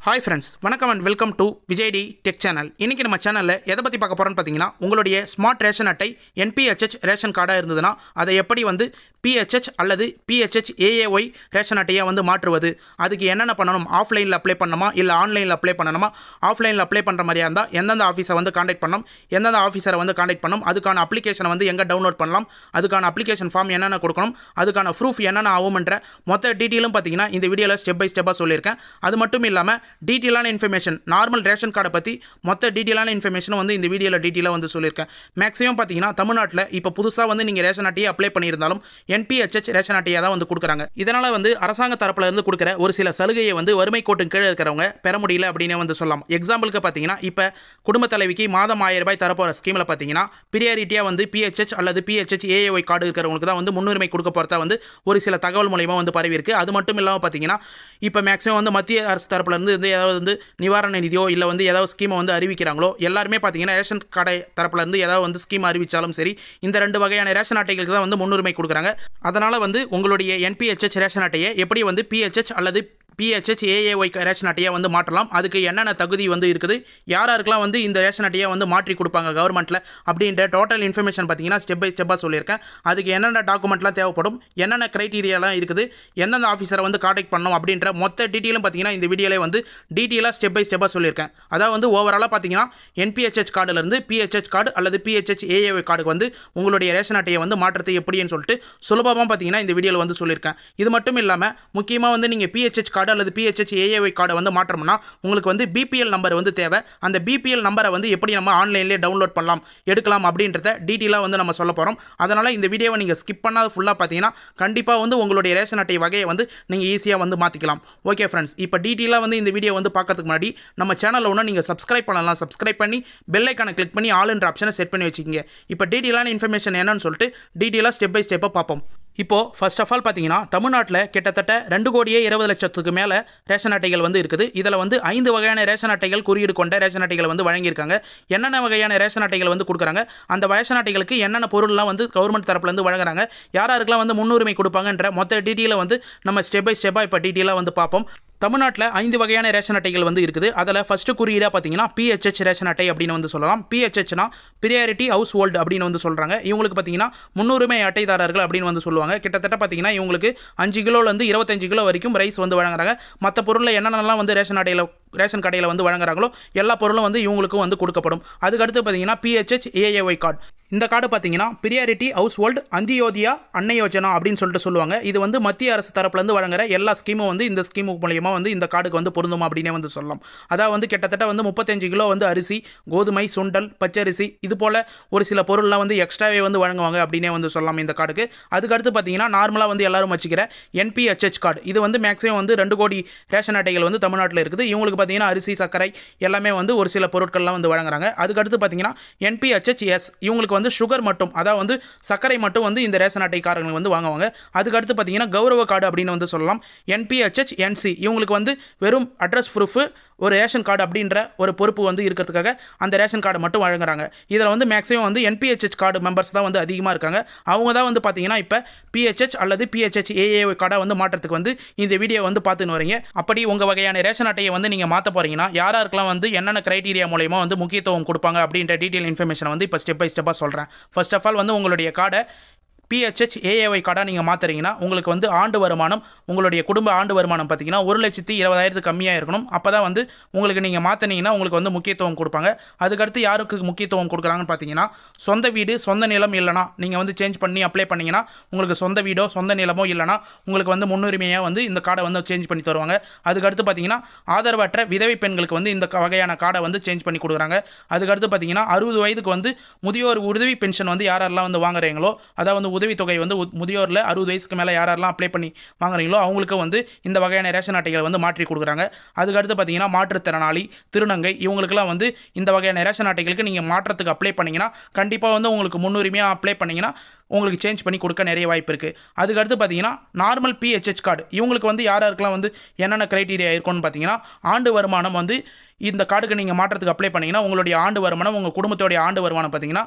hi friends வணக்கம் and welcome to Vijay T tech channel இன்றைக்கி நம்ம சேனலில் எதை பற்றி பார்க்க போகிறோம்னு பார்த்தீங்கன்னா உங்களுடைய ஸ்மார்ட் ரேஷன் அட்டை என்பிஹெச்ஹெச் ரேஷன் கார்டாக இருந்ததுன்னா அதை எப்படி வந்து பிஹெச்ஹெச் அல்லது பிஹெச்ஹெச் ஏஏஒய் ரேஷன் அட்டையை வந்து மாற்றுவது அதுக்கு என்னென்ன பண்ணணும் ஆஃப்லைனில் அப்ளை பண்ணணுமா இல்லை ஆன்லைனில் அப்ளை பண்ணணுமா ஆஃப்லைனில் அப்ளை பண்ணுற மாதிரியா இருந்தால் எந்தெந்த ஆஃபீஸரை வந்து காண்டாக்ட் பண்ணணும் எந்தெந்த ஆஃபீஸரை வந்து காண்டாக்ட் பண்ணணும் அதுக்கான அப்ளிகேஷனை வந்து எங்கே டவுன்லோட் பண்ணலாம் அதுக்கான அப்ளிகேஷன் ஃபார்ம் என்னென்ன கொடுக்கணும் அதுக்கான ப்ரூஃப் என்னென்ன ஆகும்ன்ற மொத்த டீட்டெயிலும் பார்த்தீங்கன்னா இந்த வீடியோவில் ஸ்டெப் பை ஸ்டெப்பாக சொல்லியிருக்கேன் அது மட்டும் இல்லாமல் டீட்டெயிலான இன்ஃபர்மேஷன் நார்மல் ரேஷன் கார்டை பற்றி மொத்த டீட்டெயிலான இன்ஃபர்மேஷனும் வந்து இந்த வீடியோவில் டீட்டெயிலாக வந்து சொல்லியிருக்கேன் மேக்ஸிமம் பார்த்தீங்கன்னா தமிழ்நாட்டில் இப்போ புதுசாக வந்து நீங்கள் ரேஷன் அட்டையை அப்ளை பண்ணியிருந்தாலும் என்பிஹெச்ஹெச் ரேஷன் அட்டையை தான் வந்து கொடுக்குறாங்க இதனால் வந்து அரசாங்க தரப்புல இருந்து கொடுக்குற ஒரு சில சலுகையை வந்து வறுமை கோட்டின் கீழே இருக்கிறவங்க பெற முடியல அப்படின்னு வந்து சொல்லலாம் எக்ஸாம்பிளுக்கு பார்த்தீங்கன்னா இப்போ குடும்ப தலைவிக்கு மாதம் ஆயிரம் ரூபாய் தரப்போகிற ஸ்கீமில் பார்த்தீங்கன்னா பிரியாரிட்டியாக வந்து பிஹெச்ஹெச் அல்லது பிஹெச்ஹெச் ஏஏஒய் கார்டு இருக்கிறவங்களுக்கு தான் வந்து முன்னுரிமை கொடுக்க போகிறதா வந்து ஒரு சில தகவல் மூலயமா வந்து பரவி இருக்கு அது மட்டும் இல்லாமல் பார்த்தீங்கன்னா இப்போ மேக்ஸிமம் வந்து மத்திய அரசு தரப்புல இருந்து வந்து ஏதாவது வந்து நிவாரண நிதியோ இல்லை வந்து ஏதாவது ஸ்கீமை வந்து அறிவிக்கிறாங்களோ எல்லாருமே பார்த்தீங்கன்னா ரேஷன் கடை தரப்புல இருந்து ஏதாவது வந்து ஸ்கீம் அறிவிச்சாலும் சரி இந்த ரெண்டு வகையான ரேஷன் அட்டைகளுக்கு தான் வந்து முன்னுரிமை கொடுக்குறாங்க அதனால் வந்து உங்களுடைய என்பிஹெச்ஹெச் ரேஷன் அட்டையை எப்படி வந்து பிஹெச்ஹெச் அல்லது பிஹெச்ஹெச் ஏஏஒய் ரேஷன் அட்டையை வந்து மாற்றலாம் அதுக்கு என்னென்ன தகுதி வந்து இருக்குது யார் யாருக்கெல்லாம் வந்து இந்த ரேஷன் அட்டையை வந்து மாற்றி கொடுப்பாங்க கவர்மெண்ட்டில் அப்படின்ற டோட்டல் இன்ஃபர்மேஷன் பார்த்தீங்கன்னா ஸ்டெப் பை ஸ்டெப்பாக சொல்லியிருக்கேன் அதுக்கு என்னென்ன டாக்குமெண்ட்லாம் தேவைப்படும் என்னென்ன க்ரைட்டீரியாலாம் இருக்குது எந்தெந்த ஆஃபீஸரை வந்து காண்டாக்ட் பண்ணணும் அப்படின்ற மொத்த டீட்டெயிலும் பார்த்தீங்கன்னா இந்த வீடியோலே வந்து டீட்டெயிலாக ஸ்டெப் பை ஸ்டெப்பாக சொல்லியிருக்கேன் அதாவது வந்து ஓவராலாக பார்த்தீங்கன்னா என்பிஹெச்ஹெச் கார்டுலேருந்து பிஹெச்ஹெச் கார்டு அல்லது பிஹெச்ஹெச் ஏஏஒய் கார்டுக்கு வந்து உங்களுடைய ரேஷன் அட்டையை வந்து மாற்றத்தை எப்படின்னு சொல்லிட்டு சுலபமாக பார்த்தீங்கன்னா இந்த வீடியோவில் வந்து சொல்லியிருக்கேன் இது மட்டும் இல்லாமல் முக்கியமாக வந்து நீங்கள் பிஹெச்ஹெச் கார்டு அல்லது பிஹெச்ஹெச் ஏஏஒய் கார்டை வந்து மாற்றணும்னா உங்களுக்கு வந்து பிபிஎல் நம்பர் வந்து தேவை அந்த பிபிஎல் நம்பரை வந்து எப்படி நம்ம ஆன்லைன்லேயே டவுன்லோட் பண்ணலாம் எடுக்கலாம் அப்படின்றத டீட்டெயிலாக வந்து நம்ம சொல்ல போகிறோம் அதனால் இந்த வீடியோவை நீங்கள் ஸ்கிப் பண்ணாத ஃபுல்லாக பார்த்தீங்கன்னா கண்டிப்பாக வந்து உங்களுடைய ரேஷன் அட்டை வகையை வந்து நீங்கள் ஈஸியாக வந்து மாற்றிக்கலாம் ஓகே ஃப்ரெண்ட்ஸ் இப்போ டீட்டெயிலாக வந்து இந்த வீடியோ வந்து பார்க்கறதுக்கு முன்னாடி நம்ம சேனலில் ஒன்று நீங்கள் சப்ஸ்கிரைப் பண்ணலாம் சப்ஸ்கிரைப் பண்ணி பெல் ஐக்கானை கிளிக் பண்ணி ஆல்ன்ற ஆப்ஷனை செட் பண்ணி வச்சுக்கிங்க இப்போ டீட்டெயிலான இன்ஃபர்மேஷன் என்னன்னு சொல்லிட்டு டீட்டெயிலாக ஸ்டெப் பை ஸ்டெப்பாக பார்ப்போம் இப்போது ஃபர்ஸ்ட் ஆஃப் ஆல் பார்த்தீங்கன்னா தமிழ்நாட்டில் கிட்டத்தட்ட ரெண்டு கோடியே இருபது லட்சத்துக்கு மேலே ரேஷன் அட்டைகள் வந்து இருக்குது இதில் வந்து ஐந்து வகையான ரேஷன் அட்டைகள் குறியீடு கொண்ட ரேஷன் அட்டைகள் வந்து வழங்கியிருக்காங்க என்னென்ன வகையான ரேஷன் அட்டைகள் வந்து கொடுக்குறாங்க அந்த ரேஷன் அட்டைகளுக்கு என்னென்ன பொருள்லாம் வந்து கவர்மெண்ட் தரப்புலேருந்து வழங்குறாங்க யார் யாருக்கெல்லாம் வந்து முன்னுரிமை கொடுப்பாங்கன்ற மொத்த டீட்டெயிலை வந்து நம்ம ஸ்டெப் பை ஸ்டெப்பாக இப்போ டீட்டெயிலாக வந்து பார்ப்போம் தமிழ்நாட்டில் ஐந்து வகையான ரேஷன் அட்டைகள் வந்து இருக்குது அதில் ஃபஸ்ட்டு குறியீடாக பார்த்தீங்கன்னா பிஹெச்ஹெச் ரேஷன் அட்டை அப்படின்னு வந்து சொல்லலாம் பிஹெச்ஹெச்னா பிரியாரிட்டி ஹவுஸ் ஹோல்டு அப்படின்னு வந்து சொல்கிறாங்க இவங்களுக்கு பார்த்தீங்கன்னா முன்னுரிமை அட்டைதாரர்கள் அப்படின்னு வந்து சொல்லுவாங்க கிட்டத்தட்ட பார்த்தீங்கன்னா இவங்களுக்கு அஞ்சு கிலோலேருந்து இருபத்தஞ்சு கிலோ வரைக்கும் ரைஸ் வந்து வழங்குறாங்க மற்ற பொருளில் என்னென்னலாம் வந்து ரேஷன் அட்டையில் ரேஷன் கடையில் வந்து வழங்குறாங்களோ எல்லா பொருளும் வந்து இவங்களுக்கும் வந்து கொடுக்கப்படும் அதுக்கடுத்து பார்த்தீங்கன்னா பிஹெச்ஹெச் ஏஏஒய் கார்டு இந்த கார்டு பார்த்தீங்கன்னா priority household Antyodaya Anna Yojana அப்படின்னு சொல்லிட்டு சொல்லுவாங்க இது வந்து மத்திய அரசு தரப்புலேருந்து வழங்குற எல்லா ஸ்கீமும் வந்து இந்த ஸ்கீமு மூலியமாக வந்து இந்த கார்டுக்கு வந்து பொருந்துமா அப்படின்னே வந்து சொல்லலாம் அதாவது வந்து கிட்டத்தட்ட வந்து முப்பத்தஞ்சு கிலோ வந்து அரிசி கோதுமை சுண்டல் பச்சரிசி இது போல் ஒரு சில பொருள்லாம் வந்து எக்ஸ்ட்ராவே வந்து வழங்குவாங்க அப்படின்னே வந்து சொல்லலாம் இந்த கார்டுக்கு அதுக்கடுத்து பார்த்தீங்கன்னா நார்மலாக வந்து எல்லாரும் வச்சுக்கிற என்பிஹெச்ஹெச் கார்டு இது வந்து மேக்ஸிமம் வந்து ரெண்டு கோடி ரேஷன் அட்டைகள் வந்து தமிழ்நாட்டில் இருக்குது இவங்களுக்கு பார்த்தீங்கன்னா அரிசி சர்க்கரை எல்லாமே வந்து ஒரு சில பொருட்கள்லாம் வந்து வழங்குறாங்க அதுக்கடுத்து பார்த்தீங்கன்னா என்பிஹெச்ஹெச் எஸ் இவங்களுக்கு வந்து சுகர் மட்டும் அதாவது வந்து சர்க்கரை மட்டும் வந்து இந்த ரேஷன் அட்டைக்காரங்க வந்து வாங்குவாங்க அதுக்கடுத்து பார்த்தீங்கன்னா கௌரவ கார்டு அப்படின்னு வந்து சொல்லலாம் என்பிஹெச்ஹெச் என்சி இவங்களுக்கு வந்து வெறும் அட்ரஸ் ப்ரூஃபு ஒரு ரேஷன் கார்டு அப்படின்ற ஒரு பொறுப்பு வந்து இருக்கிறதுக்காக அந்த ரேஷன் கார்டு மட்டும் வழங்குறாங்க இதில் வந்து மேக்ஸிமம் வந்து என்பிஹெச்ஹெச் கார்டு மெம்பர்ஸ் தான் வந்து அதிகமாக இருக்காங்க அவங்க தான் வந்து பார்த்தீங்கன்னா இப்போ பிஹெச்ஹெச் அல்லது பிஹெச்ஹெச் ஏஏ கார்டை வந்து மாற்றத்துக்கு வந்து இந்த வீடியோ வந்து பார்த்துன்னு வரீங்க அப்படி உங்கள் வகையான ரேஷன் அட்டையை வந்து நீங்கள் மாற்ற போகிறீங்கன்னா யார் யாருக்கெல்லாம் வந்து என்னென்ன கிரைட்டீரியா மூலயமா வந்து முக்கியத்துவம் கொடுப்பாங்க அப்படின்ற டீட்டெயில் இன்ஃபர்மேஷனை வந்து இப்போ ஸ்டெப் பை ஸ்டெப்பாக சொல்கிறேன் ஃபர்ஸ்ட் ஆஃப் ஆல் வந்து உங்களுடைய கார்டை பிஹெச்ஹெச் ஏஏஒய் கார்டாக நீங்கள் மாற்றுறீங்கன்னா உங்களுக்கு வந்து ஆண்டு வருமானம் உங்களுடைய குடும்ப ஆண்டு வருமானம் பார்த்தீங்கன்னா ஒரு லட்சத்தி இருபதாயிரத்துக்கு கம்மியாக இருக்கணும் அப்போ தான் வந்து உங்களுக்கு நீங்கள் மாற்றினீங்கன்னா உங்களுக்கு வந்து முக்கியத்துவம் கொடுப்பாங்க அதுக்கடுத்து யாருக்கு முக்கியத்துவம் கொடுக்குறாங்கன்னு பார்த்தீங்கன்னா சொந்த வீடு சொந்த நிலம் இல்லைனா நீங்கள் வந்து சேஞ்ச் பண்ணி அப்ளை பண்ணிங்கன்னா உங்களுக்கு சொந்த வீடோ சொந்த நிலமோ இல்லைனா உங்களுக்கு வந்து முன்னுரிமையாக வந்து இந்த கார்டை வந்து சேஞ்ச் பண்ணி தருவாங்க அதுக்கடுத்து பார்த்தீங்கன்னா ஆதரவற்ற விதவை பெண்களுக்கு வந்து இந்த வகையான கார்டை வந்து சேஞ்ச் பண்ணி கொடுக்குறாங்க அதுக்கடுத்து பார்த்தீங்கன்னா அறுபது வயதுக்கு வந்து முதியோர் உதவி பென்ஷன் வந்து யாரெல்லாம் வந்து வாங்குறீங்களோ அதாவது வந்து உதவித்தொகை வந்து முதியோரில் அறுபது வயசுக்கு மேலே யாரெல்லாம் அப்ளை பண்ணி வாங்குறீங்களோ அவங்களுக்கு வந்து இந்த வகையான ரேஷன் அட்டைகளை வந்து மாற்றி கொடுக்குறாங்க அதுக்கடுத்து பார்த்தீங்கன்னா மாற்றுத்திறனாளி திருநங்கை இவங்களுக்குலாம் வந்து இந்த வகையான ரேஷன் அட்டைகளுக்கு நீங்கள் மாற்றத்துக்கு அப்ளை பண்ணிங்கன்னா கண்டிப்பாக வந்து உங்களுக்கு முன்னுரிமையாக அப்ளை பண்ணிங்கன்னா உங்களுக்கு சேஞ்ச் பண்ணி கொடுக்க நிறைய வாய்ப்பு இருக்குது அதுக்கடுத்து பார்த்தீங்கன்னா நார்மல் பிஹெச்ஹெச் கார்டு இவங்களுக்கு வந்து யார் யாருக்கெல்லாம் வந்து என்னென்ன க்ரைட்டீரியா இருக்கும்னு பார்த்தீங்கன்னா ஆண்டு வருமானம் வந்து இந்த கார்டுக்கு நீங்கள் மாற்றத்துக்கு அப்ளை பண்ணிங்கன்னா உங்களுடைய ஆண்டு வருமானம் உங்கள் குடும்பத்தோடைய ஆண்டு வருமானம் பார்த்தீங்கன்னா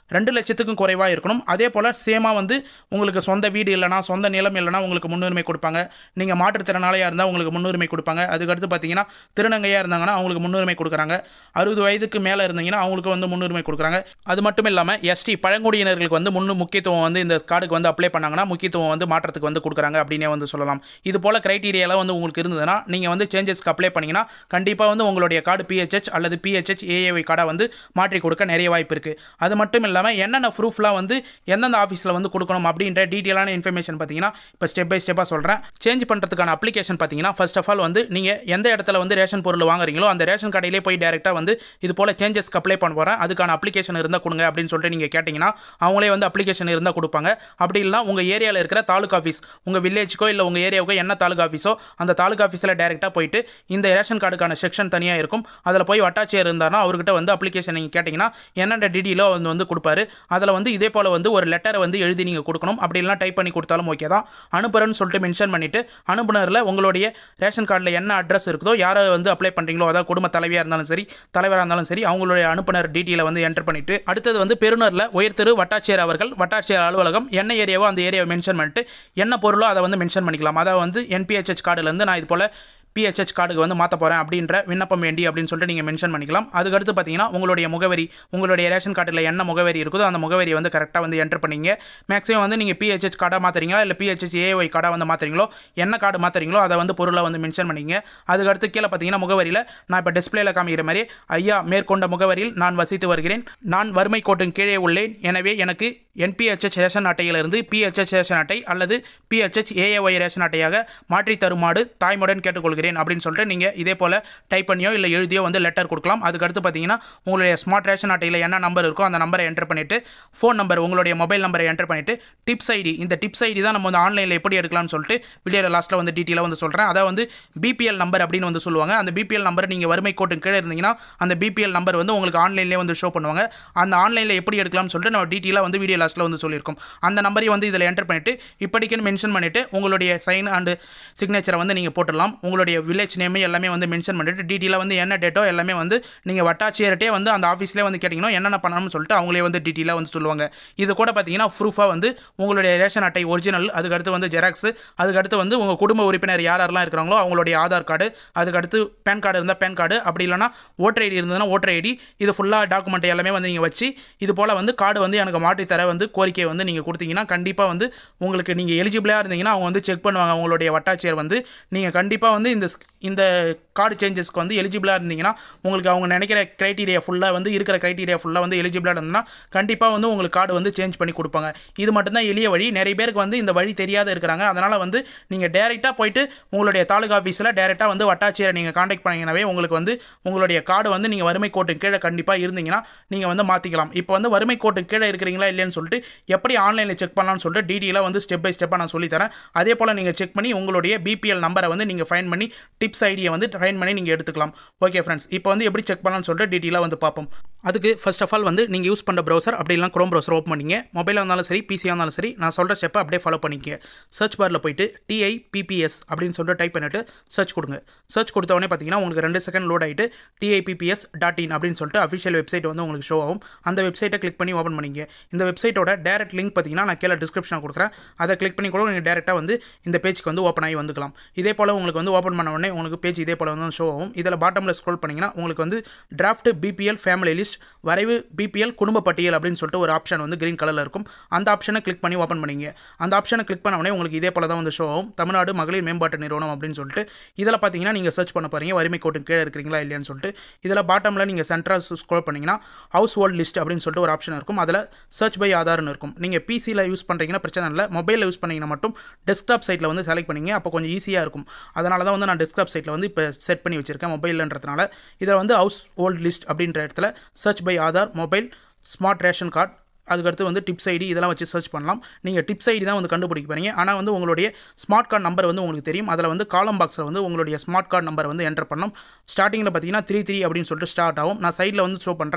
ரெண்டு லட்சத்துக்கும் குறைவாக இருக்கணும் அதே போல் சேமாக வந்து உங்களுக்கு சொந்த வீடு இல்லைனா சொந்த நிலம் இல்லைனா உங்களுக்கு முன்னுரிமை கொடுப்பாங்க நீங்கள் மாற்றுத்திறனாளியாக இருந்தால் உங்களுக்கு முன்னுரிமை கொடுப்பாங்க அதுக்கடுத்து பார்த்தீங்கன்னா திருநங்கையாக இருந்தாங்கன்னா அவங்களுக்கு முன்னுரிமை கொடுக்குறாங்க அறுபது வயதுக்கு மேலே இருந்தீங்கன்னா அவங்களுக்கு வந்து முன்னுரிமை கொடுக்குறாங்க அது மட்டும் இல்லாமல் எஸ்டி பழங்குடியினர்களுக்கு வந்து முன்னு முக்கியத்துவம் வந்து இந்த கார்டுக்கு வந்து அப்ளை பண்ணாங்கன்னா முக்கியத்துவம் வந்து மாற்றத்துக்கு வந்து கொடுக்குறாங்க அப்படின்னே வந்து சொல்லலாம் இது போல் க்ரைட்டீரியாலாம் வந்து உங்களுக்கு இருந்ததுன்னா நீங்கள் வந்து சேஞ்சஸ்க்கு அப்ளை பண்ணிங்கன்னா கண்டிப்பாக வந்து உங்களுடைய கார்டு பிஹெச்ஹெச் அல்லது பிஹெச்ஹெச் ஏஏஒய் கார்டை வந்து மாற்றி கொடுக்க நிறைய வாய்ப்பு இருக்குது அது மட்டும் இல்லாமல் என்னென்ன ப்ரூஃப்லாம் வந்து எந்தெந்த ஆஃபீஸில் வந்து கொடுக்கணும் அப்படின்ற டீட்டெயிலான இன்ஃபர்மேஷன் பார்த்தீங்கன்னா இப்போ ஸ்டெப் பை ஸ்டெப்பாக சொல்கிறேன் சேஞ்ச் பண்ணுறதுக்கான அப்ளிகேஷன் பார்த்தீங்கன்னா ஃபர்ஸ்ட் ஆஃப் ஆல் வந்து நீங்கள் எந்த இடத்துல வந்து ரேஷன் பொருள் வாங்குறீங்களோ அந்த ரேஷன் கடையிலே போய் டேரெக்டாக வந்து இது போல் சேஞ்சஸ்க்கு அப்ளை பண்ண போகிறேன் அதுக்கான அப்ளிகேஷன் இருந்தால் கொடுங்க அப்படின்னு சொல்லிட்டு நீங்கள் கேட்டிங்கன்னா அவங்களே வந்து அப்ளிகேஷன் இருந்தால் கொடுப்பாங்க அப்படி இல்லைனா உங்கள் ஏரியாவில் இருக்கிற தாலுக் ஆஃபீஸ் உங்கள் வில்லேஜுக்கோ இல்லை உங்கள் ஏரியாவுக்கோ என்ன தாலுக் ஆஃபீஸோ அந்த தாலுக் ஆஃபீஸில் டேரெக்டாக போயிட்டு இந்த ரேஷன் கார்டுக்கான செக்ஷன் தனியாக இருக்கும் அதில் போய் வட்டாட்சியர் இருந்தாருன்னா அவர்கிட்ட வந்து அப்ளிகேஷன் நீங்கள் கேட்டிங்கன்னா என்னென்ன டீடெயிலோ வந்து வந்து கொடுப்பாரு அதில் வந்து இதே போல் வந்து ஒரு லெட்டரை வந்து எழுதி நீங்கள் கொடுக்கணும் அப்படி இல்லைனா டைப் பண்ணி கொடுத்தாலும் ஓகே தான் அனுப்புறேன்னு சொல்லிட்டு மென்ஷன் பண்ணிவிட்டு அனுப்புனரில் உங்களுடைய ரேஷன் கார்டில் என்ன அட்ரஸ் இருக்குதோ யாரை வந்து அப்ளை பண்ணுறீங்களோ அதாவது குடும்ப தலைவியாக இருந்தாலும் சரி தலைவராக இருந்தாலும் சரி அவங்களுடைய அனுப்புனர் டீட்டெயிலை வந்து என்டர் பண்ணிவிட்டு அடுத்தது வந்து பெறுநரில் உயர் திரு வட்டாட்சியர் அவர்கள் வட்டாட்சியர் அலுவலகம் என்ன ஏரியாவோ அந்த ஏரியாவை மென்ஷன் பண்ணிட்டு என்ன பொருளோ அதை வந்து மென்ஷன் பண்ணிக்கலாம் அதாவது வந்து என்பிஹெச்ஹெச் கார்டுலேருந்து நான் இது போல் பிஹெச்ஹெச் கார்டுக்கு வந்து மாற்ற போகிறேன் அப்படின்ற விண்ணப்பம் வேண்டி அப்படின்னு சொல்லிட்டு நீங்கள் மென்ஷன் பண்ணிக்கலாம் அதுக்கடுத்து பார்த்தீங்கன்னா உங்களுடைய முகவரி உங்களுடைய ரேஷன் கார்டில் என்ன முகவரி இருக்குதோ அந்த முகவரியை வந்து கரெக்டாக வந்து என்டர் பண்ணிங்க மேக்ஸிமம் வந்து நீங்கள் பிஹெச்ஹெச் கார்டாக மாற்றுறீங்களா இல்லை பிஹெச்ஹெச் ஏஒய் கார்டாக வந்து மாற்றுறீங்களோ என்ன கார்டு மாற்றுறீங்களோ அதை வந்து பொருளை வந்து மென்ஷன் பண்ணிங்க அதுக்கடுத்து கீழே பார்த்தீங்கன்னா முகவரியில் நான் இப்போ டிஸ்பிளேல காமிக்கிற மாதிரி ஐயா மேற்கொண்ட முகவரியில் நான் வசித்து வருகிறேன் நான் வறுமை கோட்டின் கீழே உள்ளேன் எனவே எனக்கு என்பிஹெச்ஹெச் ரேஷன் அட்டையிலிருந்து பிஹெச்ஹெச் ரேஷன் அட்டை அல்லது பிஹெச்ஹெச் ஏஏஒய் ரேஷன் அட்டையாக மாற்றி தருமாறு தாய்முடன் கேட்டுக்கொள்கிறேன் அப்படின்னு சொல்லிட்டு நீங்கள் இதே போல் டைப் பண்ணியோ இல்லை எழுதியோ வந்து லெட்டர் கொடுக்கலாம் அதுக்கடுத்து பார்த்தீங்கன்னா உங்களுடைய ஸ்மார்ட் ரேஷன் அட்டையில் என்ன நம்பர் இருக்கோ அந்த நம்பரை என்டர் பண்ணிவிட்டு ஃபோன் நம்பர் உங்களுடைய மொபைல் நம்பரை என்டர் பண்ணிவிட்டு டிப்ஸ் ஐடி இந்த டிப்ஸ் ஐடி தான் நம்ம வந்து ஆன்லைனில் எப்படி எடுக்கலாம்னு சொல்லிட்டு வீடியோ லாஸ்ட்டில் வந்து டீட்டெயிலாக வந்து சொல்கிறேன் அதாவது வந்து பிபிஎல் நம்பர் அப்படின்னு வந்து சொல்லுவாங்க அந்த பிபிஎல் நம்பர் நீங்கள் வறுமை கோட்டின் கீழே இருந்தீங்கன்னா அந்த பிபிஎல் நம்பர் வந்து உங்களுக்கு ஆன்லைன்லேயே வந்து ஷோ பண்ணுவாங்க அந்த ஆன்லைனில் எப்படி எடுக்கலாம்னு சொல்லிட்டு நம்ம டீட்டெயிலாக வந்து வீடியோ லாஸ்ட்டில் வந்து சொல்லியிருக்கோம் அந்த நம்பரையும் வந்து இதில் என்டர் பண்ணிவிட்டு இப்படிக்குன்னு மென்ஷன் பண்ணிவிட்டு உங்களுடைய சைன் அண்டு சிக்னேச்சரை வந்து நீங்கள் போட்டுடலாம் உங்களுடைய வில்லேஜ் நேம் எல்லாமே வந்து மென்ஷன் பண்ணிட்டு டீட்டெயிலாக வந்து என்ன டேட்டோ எல்லாமே வந்து நீங்கள் வட்டாட்சியர்கிட்டே வந்து அந்த ஆஃபீஸ்லேயே வந்து கேட்டிங்கன்னா என்னென்ன பண்ணணும்னு சொல்லிட்டு அவங்களே வந்து டீட்டெயிலாக வந்து சொல்லுவாங்க இது கூட பார்த்தீங்கன்னா ப்ரூஃபாக வந்து உங்களுடைய ரேஷன் அட்டை ஒரிஜினல் அதுக்கடுத்து வந்து ஜெராக்ஸ் அதுக்கடுத்து வந்து உங்கள் குடும்ப உறுப்பினர் யார் யாரெல்லாம் இருக்கிறாங்களோ அவங்களுடைய ஆதார் கார்டு அதுக்கடுத்து பேன் கார்டு இருந்தால் பேன் கார்டு அப்படி இல்லைனா ஓட்டர் ஐடி இருந்ததுன்னா ஓட்டர் ஐடி இது ஃபுல்லாக டாக்குமெண்ட் எல்லாமே வந்து நீங்கள் வச்சு இது போல் வந்து கார்டு வந்து எனக்கு மாற்றி தர வந்து கோரிக்கை வந்து நீங்கள் கொடுத்தீங்கன்னா கண்டிப்பாக வந்து உங்களுக்கு நீங்கள் எலிஜிபிளாக இருந்தீங்கன்னா அவங்க வந்து செக் பண்ணுவாங்க உங்களுடைய வட்டாட்சியர் வந்து நீங்கள் கண்டிப்பாக வந்து இந்த ஸ்- இந்த கார்டு சேஞ்சஸ்க்கு வந்து எலிஜிபிளாக இருந்தீங்கன்னா உங்களுக்கு அவங்க நினைக்கிற க்ரைட்டீரியா ஃபுல்லாக வந்து இருக்கிற க்ரைட்டீரியா ஃபுல்லாக வந்து எலிஜிபிளாக இருந்ததுன்னா கண்டிப்பாக வந்து உங்களுக்கு கார்டு வந்து சேஞ்ச் பண்ணி கொடுப்பாங்க இது மட்டும்தான் எளிய வழி நிறைய பேருக்கு வந்து இந்த வழி தெரியாத இருக்கிறாங்க அதனால் வந்து நீங்கள் டேரெக்டாக போயிட்டு உங்களுடைய தாலுகா ஆஃபீஸில் டேரெக்டாக வந்து வட்டாட்சியரை நீங்கள் காண்டாக்ட் பண்ணீங்கன்னாவே உங்களுக்கு வந்து உங்களுடைய கார்டு வந்து நீங்கள் வறுமை கோட்டின் கீழே கண்டிப்பாக இருந்தீங்கன்னா நீங்கள் வந்து மாற்றிக்கலாம் இப்போ வந்து வறுமை கோட்டின் கீழே இருக்கிறீங்களா இல்லையான்னு சொல்லிட்டு எப்படி ஆன்லைனில் செக் பண்ணலாம்னு சொல்லிட்டு டீட்டெயிலாக வந்து ஸ்டெப் பை ஸ்டெப்பாக நான் சொல்லித்தரேன் அதே போல் நீங்கள் செக் பண்ணி உங்களுடைய பிபிஎல் நம்பரை வந்து நீங்கள் ஃபைன் பண்ணி டிப்ஸ் ஐடியை வந்து ஃபைன் பண்ணி நீங்கள் எடுத்துக்கலாம் ஓகே ஃப்ரெண்ட்ஸ் இப்போ வந்து எப்படி செக் பண்ணலாம்னு சொல்லிட்டு டீட்டெயிலாக வந்து பார்ப்போம் அதுக்கு ஃபர்ஸ்ட் ஆஃப் ஆல் வந்து நீங்கள் யூஸ் பண்ணுற ப்ரௌசர் அப்படி இல்லைனா க்ரோம் ப்ரௌசர் ஓப்பன் பண்ணிங்க மொபைலாக இருந்தாலும் சரி பிசியாக இருந்தாலும் சரி நான் சொல்கிற ஸ்டெப்பை அப்படியே ஃபாலோ பண்ணிக்க சர்ச் பாரில் போயிட்டு டிஐபிபிஎஸ் அப்படின்னு சொல்லிட்டு டைப் பண்ணிட்டு சர்ச் கொடுங்க சர்ச் கொடுத்த உடனே பார்த்தீங்கன்னா உங்களுக்கு ரெண்டு செகண்ட் லோட் ஆகிட்டு டிஐபிபிஎஸ் டாட் இன் அப்படின்னு சொல்லிட்டு அஃபிஷியல் வெப்சைட் வந்து உங்களுக்கு ஷோ ஆகும் அந்த வெப்சைட்டை கிளிக் பண்ணி ஓப்பன் பண்ணிங்க இந்த வெப்சைட்டோட டேரக்ட் லிங்க் பார்த்தீங்கன்னா நான் கீழே டிஸ்கிரிப்ஷனில் கொடுக்குறேன் அதை கிளிக் பண்ணி கூட நீங்கள் டேரெக்டாக வந்து இந்த பேஜ்க்கு வந்து ஓப்பன் ஆகி வந்துக்கலாம் இதே போல் உங்களுக்கு வந்து ஓப்பன் பண்ண உடனே உங்களுக்கு பேஜ் இதே போல் வந்து ஷோ ஆகும் இதில் பாட்டமில் ஸ்க்ரோல் பண்ணிங்கன்னா உங்களுக்கு வந்து டிராஃப்ட் பிபிஎல் ஃபேமிலி லிஸ்ட் வரைவு பிபிஎல் குடும்ப பட்டியல் அப்படின்னு சொல்லிட்டு ஒரு ஆப்ஷன் வந்து கிரீன் கலரில் இருக்கும் அந்த ஆப்ஷனை கிளிக் பண்ணி ஓப்பன் பண்ணிங்க அந்த ஆப்ஷனை கிளிக் பண்ண உடனே உங்களுக்கு இதே போல தான் வந்து ஷோ ஆகும் தமிழ்நாடு மகளிர் மேம்பாட்டு நிறுவனம் அப்படின்னு சொல்லிட்டு இதில் பார்த்தீங்கன்னா நீங்கள் சர்ச் பண்ண போகிறீங்க வறுமை கோட்டின் கீழே இருக்கிறீங்களா இல்லையான்னு சொல்லிட்டு இதில் பாட்டமில் நீங்கள் சென்ட்ரல் ஸ்க்ரோல் பண்ணிங்கன்னா ஹவுஸ் ஹோல்ட் லிஸ்ட் அப்படின்னு சொல்லிட்டு ஒரு ஆப்ஷன் இருக்கும் அதில் சர்ச் பை ஆதார்னு இருக்கும் நீங்கள் பிசியில் யூஸ் பண்ணுறீங்கன்னா பிரச்சனை இல்லை மொபைலில் யூஸ் பண்ணீங்கன்னா மட்டும் டெஸ்க்டாப் சைட்டில் வந்து செலக்ட் பண்ணிங்க அப்போ கொஞ்சம் ஈஸியாக இருக்கும் அதனால தான் வந்து நான் டெஸ்க்டாப் சைட்டில் வந்து இப்போ செட் பண்ணி வச்சிருக்கேன் மொபைல்ன்றதுனால இதில் வந்து ஹவுஸ் ஹோல்ட் லிஸ்ட் அப்படின்ற இடத்துல search by Aadhaar mobile smart ration card அதுக்கடுத்து வந்து டிப்ஸ் ஐடி இதெல்லாம் வச்சு சர்ச் பண்ணலாம் நீங்கள் டிப்ஸ் ஐடி தான் வந்து கண்டுபிடிக்க போறீங்க ஆனால் வந்து உங்களுடைய ஸ்மார்ட் கார்டு நம்பர் வந்து உங்களுக்கு தெரியும் அதில் வந்து காலம் பாக்ஸில் வந்து உங்களுடைய ஸ்மார்ட் கார்டு நம்பர் வந்து என்டர் பண்ணணும் ஸ்டார்டிங்கில் பார்த்தீங்கன்னா த்ரீ த்ரீ அப்படின்னு சொல்லிட்டு ஸ்டார்ட் ஆகும் நான் சைடில் வந்து ஷோ பண்ணுறேன்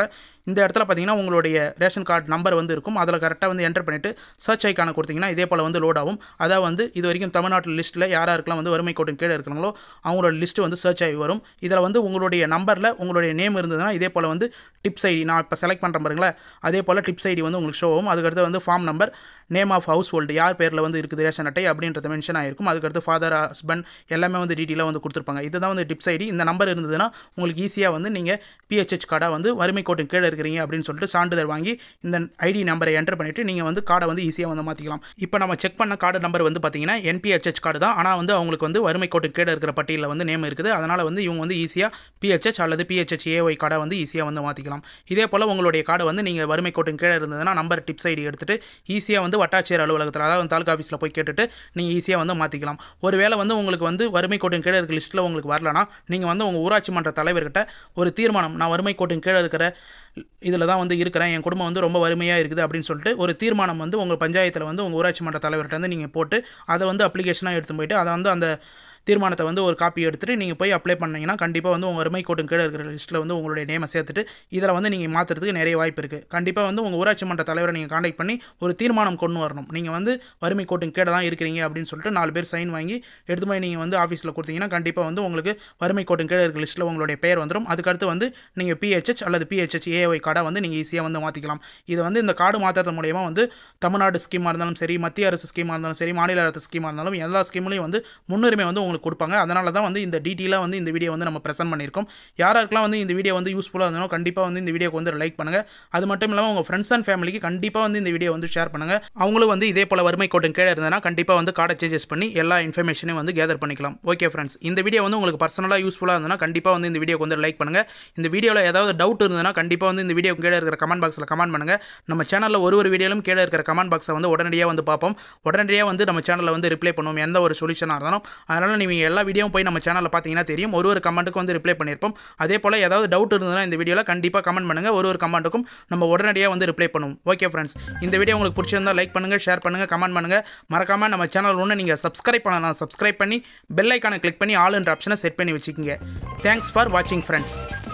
இந்த இடத்துல பார்த்தீங்கன்னா உங்களுடைய ரேஷன் கார்டு நம்பர் வந்து இருக்கும் அதில் கரெக்டாக வந்து என்டர் பண்ணிவிட்டு சர்ச் ஐக்கான கொடுத்தீங்கன்னா இதே போல் வந்து லோட் ஆகும் அதாவது வந்து இது வரைக்கும் தமிழ்நாட்டில் லிஸ்ட்டில் யாராருக்கெல்லாம் வந்து வறுமை கோட்டின் கீழே இருக்கிறாங்களோ அவங்களோட லிஸ்ட்டு வந்து சர்ச் ஆகி வரும் இதில் வந்து உங்களுடைய நம்பரில் உங்களுடைய நேம் இருந்ததுன்னா இதே போல் வந்து டிப்ஸ் ஐடி நான் இப்போ செலக்ட் பண்ணுறேன் பாருங்களேன் அதே போல் டிப்ஸ் ஐடி வந்து உங்களுக்கு ஷோ ஆகும் அதுக்கடுத்து வந்து form number name of household யார் பேரில் வந்து இருக்குது ரேஷன் அட்டை அப்படின்றது மென்ஷன் ஆயிருக்கும் அதுக்கடுத்து ஃபாதர் ஹஸ்பண்ட் எல்லாமே வந்து டீட்டெயிலாக வந்து கொடுத்துருப்பாங்க இதுதான் வந்து டிப்ஸ் ஐடி இந்த நம்பர் இருந்ததுன்னா உங்களுக்கு ஈஸியாக வந்து நீங்கள் பிஹெச்ஹெச் கார்டாக வந்து வறுமை கோட்டின் கீழே இருக்கிறீங்க அப்படின்னு சொல்லிட்டு சான்றிதழ் வாங்கி இந்த ஐடி நம்பரை என்டர் பண்ணிவிட்டு நீங்கள் வந்து கார்டை வந்து ஈஸியாக வந்து மாற்றிக்கலாம் இப்போ நம்ம செக் பண்ண கார்டு நம்பர் வந்து பார்த்தீங்கன்னா என்பிஹெச்ஹெச் கார்டு தான் ஆனால் வந்து அவங்களுக்கு வந்து வறுமை கோட்டின் கீழே இருக்கிற பட்டியலில் வந்து நேம் இருக்குது அதனால் வந்து இவங்க வந்து ஈஸியாக பிஹெச்ஹெச் அல்லது பிஹெச்ஹெச் ஏஒய் கார்டை வந்து ஈஸியாக வந்து மாற்றிக்கலாம் இதே போல் உங்களுடைய கார்டு வந்து நீங்கள் வறுமை கோட்டின் கீழே இருந்ததுன்னா நம்பர் டிப்ஸ் ஐடி எடுத்துகிட்டு ஈஸியாக வந்து வட்டாட்சியர் அலுவலகத்தில் அதாவது தாலுக்கா ஆஃபீஸில் போய் கேட்டுட்டு நீங்கள் ஈஸியாக வந்து மாற்றிக்கலாம் ஒருவேளை வந்து உங்களுக்கு வந்து வறுமை கோட்டின் கீழே இருக்கிற லிஸ்ட்டில் உங்களுக்கு வரலனா நீங்கள் வந்து உங்கள் ஊராட்சி மன்ற தலைவர்கிட்ட ஒரு தீர்மானம் நான் வறுமை கோட்டின் கீழே இருக்கிற இதில் தான் வந்து இருக்கிறேன் என் குடும்பம் வந்து ரொம்ப வறுமையாக இருக்குது அப்படின்னு சொல்லிட்டு ஒரு தீர்மானம் வந்து உங்கள் பஞ்சாயத்தில் வந்து உங்கள் ஊராட்சி மன்ற தலைவர்கிட்ட வந்து நீங்கள் போட்டு அதை வந்து அப்ளிகேஷனாக எடுத்து போயிட்டு அதை வந்து அந்த தீர்மானத்தை வந்து ஒரு காப்பி எடுத்துகிட்டு நீங்கள் போய் அப்ளை பண்ணீங்கன்னா கண்டிப்பாக வந்து உங்கள் வறுமை கோட்டும் கீழே இருக்கிற லிஸ்ட்டில் வந்து உங்களுடைய நேமை சேர்த்துட்டு இதில் வந்து நீங்கள் மாற்றுறதுக்கு நிறைய வாய்ப்பு இருக்குது கண்டிப்பாக வந்து உங்கள் ஊராட்சி மன்ற தலைவரை நீங்கள் காண்டாக்ட் பண்ணி ஒரு தீர்மானம் கொண்டு வரணும் நீங்கள் வந்து வறுமை கோட்டும் கீழே தான் இருக்கிறீங்க அப்படின்னு சொல்லிட்டு நாலு பேர் சைன் வாங்கி எடுத்து போய் நீங்கள் வந்து ஆஃபீஸில் கொடுத்தீங்கன்னா கண்டிப்பாக வந்து உங்களுக்கு வறுமை கோட்டும் கீழே இருக்கிற லிஸ்ட்டில் உங்களுடைய பெயர் வந்துடும் அதுக்கடுத்து வந்து நீங்கள் பிஹெச்ஹெச் அல்லது பிஹெச்ஹெச் ஏஒய் கார்டை வந்து நீங்கள் ஈஸியாக வந்து மாற்றிக்கலாம் இது வந்து இந்த கார்டு மாற்றுறது மூலயமா வந்து தமிழ்நாடு ஸ்கீமாக இருந்தாலும் சரி மத்திய அரசு ஸ்கீமாக இருந்தாலும் சரி மாநில அரசு ஸ்கீமாக இருந்தாலும் எல்லா ஸ்கீம்லையும் வந்து முன்னுரிமை வந்து உங்களுக்கு கொடுப்பாங்க அதனால தான் வந்து இந்த டீட்டெயிலாக வந்து இந்த வீடியோ வந்து நம்ம ப்ரெசென்ட் பண்ணியிருக்கோம் யாராருக்கெல்லாம் வந்து இந்த வீடியோ வந்து யூஸ்ஃபுல்லாக இருந்தாலும் கண்டிப்பாக வந்து இந்த வீடியோக்கு வந்து லைக் பண்ணுங்கள் அது மட்டும் இல்லாமல் உங்கள் ஃப்ரெண்ட்ஸ் அண்ட் ஃபேமிலிக்கு கண்டிப்பாக வந்து இந்த வீடியோ வந்து ஷேர் பண்ணுங்கள் அவங்களும் வந்து இதே போல் வறுமை கோட்டும் கீழே இருந்ததுன்னா கண்டிப்பாக வந்து கார்டை சேஞ்சஸ் பண்ணி எல்லா இன்ஃபர்மேஷனையும் வந்து கேதர் பண்ணிக்கலாம் ஓகே ஃப்ரெண்ட்ஸ் இந்த வீடியோ வந்து உங்களுக்கு பர்சனலாக யூஸ்ஃபுல்லாக இருந்ததுன்னா கண்டிப்பாக வந்து இந்த வீடியோக்கு வந்து லைக் பண்ணுங்கள் இந்த வீடியோவில் ஏதாவது டவுட் இருந்ததுன்னா கண்டிப்பாக வந்து இந்த வீடியோ கீழே இருக்கிற கமெண்ட் பாக்ஸில் கமெண்ட் பண்ணுங்கள் நம்ம சேனலில் ஒரு ஒரு வீடியோலும் கீழே இருக்கிற கமெண்ட் பாக்ஸை வந்து உடனடியாக வந்து பார்ப்போம் உடனடியாக வந்து நம்ம சேனலில் வந்து ரிப்ளை பண்ணுவோம் எந்த ஒரு சொல்யூஷனாக இருந்தாலும் அதனால் நீங்கள் எல்லா வீடியோவும் போய் நம்ம சேனலில் பார்த்தீங்கன்னா தெரியும் ஒரு ஒரு கமெண்ட்டுக்கு வந்து ரிப்ளை பண்ணியிருப்போம் அதே போல் ஏதாவது டவுட் இருந்ததுன்னா இந்த வீடியோவில் கண்டிப்பாக கமெண்ட் பண்ணுங்கள் ஒரு ஒரு கமெண்ட்டுக்கும் நம்ம உடனடியாக வந்து ரிப்ளை பண்ணுவோம் ஓகே ஃப்ரெண்ட்ஸ் இந்த வீடியோ உங்களுக்கு பிடிச்சிருந்தா லைக் பண்ணுங்கள் ஷேர் பண்ணுங்கள் கமெண்ட் பண்ணுங்கள் மறக்காமல் நம்ம சேனல் ஒன்று நீங்கள் சப்ஸ்கிரைப் பண்ணலாம் சப்ஸ்கிரைப் பண்ணி பெல் ஐக்கானை கிளிக் பண்ணி ஆல் என்ற ஆப்ஷனை செட் பண்ணி வச்சுக்கோங்க தேங்க்ஸ் ஃபார் வாட்சிங் ஃப்ரெண்ட்ஸ்